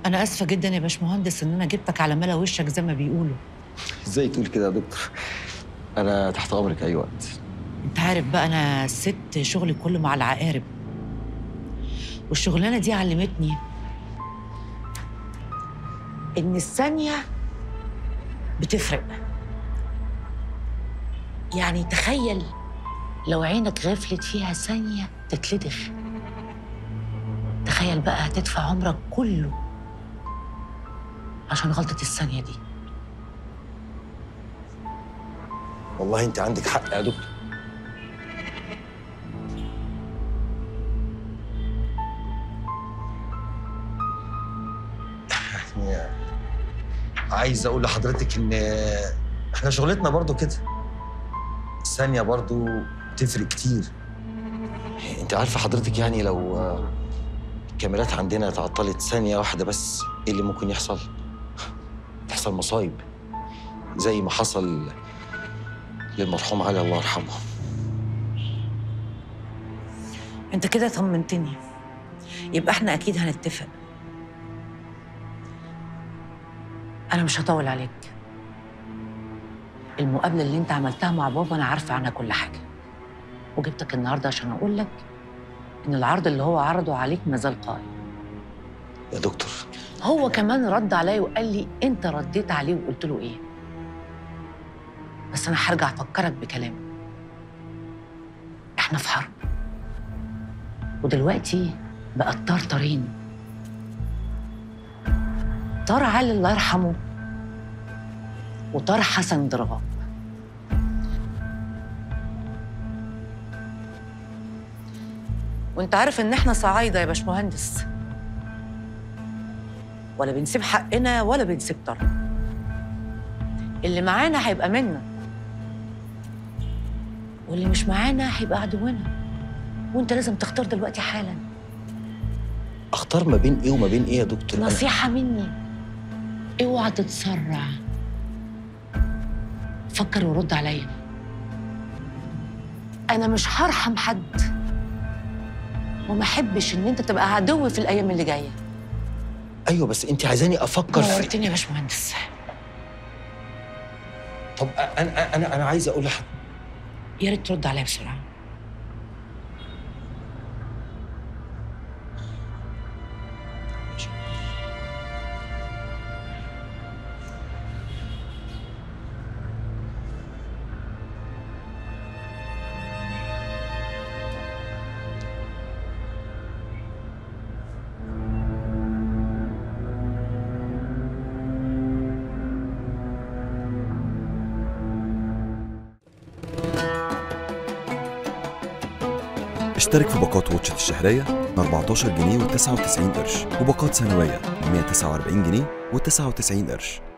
انا اسفه جدا يا باشمهندس ان انا جبتك على ملا وشك زي ما بيقولوا ازاي تقول كده يا دكتور انا تحت امرك اي وقت انت عارف بقى انا ست شغلي كله مع العقارب والشغلانه دي علمتني ان الثانيه بتفرق يعني تخيل لو عينك غفلت فيها ثانيه تتلدغ تخيل بقى هتدفع عمرك كله عشان غلطه الثانيه دي والله انت عندك حق يا دكتور يعني عايز اقول لحضرتك ان احنا شغلتنا برضو كده الثانية برضو تفرق كتير انت عارفة حضرتك يعني لو آه، الكاميرات عندنا تعطلت ثانية واحدة بس ايه اللي ممكن يحصل؟ تحصل مصايب زي ما حصل للمرحوم علي الله يرحمه انت كده طمنتني يبقى احنا اكيد هنتفق انا مش هطول عليك المقابله اللي انت عملتها مع بابا انا عارفه عنها كل حاجه وجبتك النهارده عشان اقول لك ان العرض اللي هو عرضه عليك ما زال قائم يا دكتور هو كمان رد عليا وقال لي انت رديت عليه وقلت له ايه بس انا هرجع افكرك بكلامي احنا في حرب ودلوقتي بقى الطار طارين طار علي الله يرحمه وطار حسن ضرغام وانت عارف ان احنا صعايده يا باشمهندس ولا بنسيب حقنا ولا بنسيب طرنا اللي معانا هيبقى منا واللي مش معانا هيبقى عدونا وانت لازم تختار دلوقتي حالا اختار ما بين ايه وما بين ايه يا دكتور أنا- نصيحة مني اوعى تتسرع فكر ورد عليا انا مش هرحم حد وما احبش ان انت تبقى عدو في الايام اللي جايه ايوه بس انت عايزاني افكر في نورتني يا باشمهندس طب انا انا انا عايز اقول لحضرتك يا ريت ترد عليا بسرعه اشترك في باقات واتشت الشهرية ب 14 جنيه و99 قرش وباقات سنوية ب 149 جنيه و99 قرش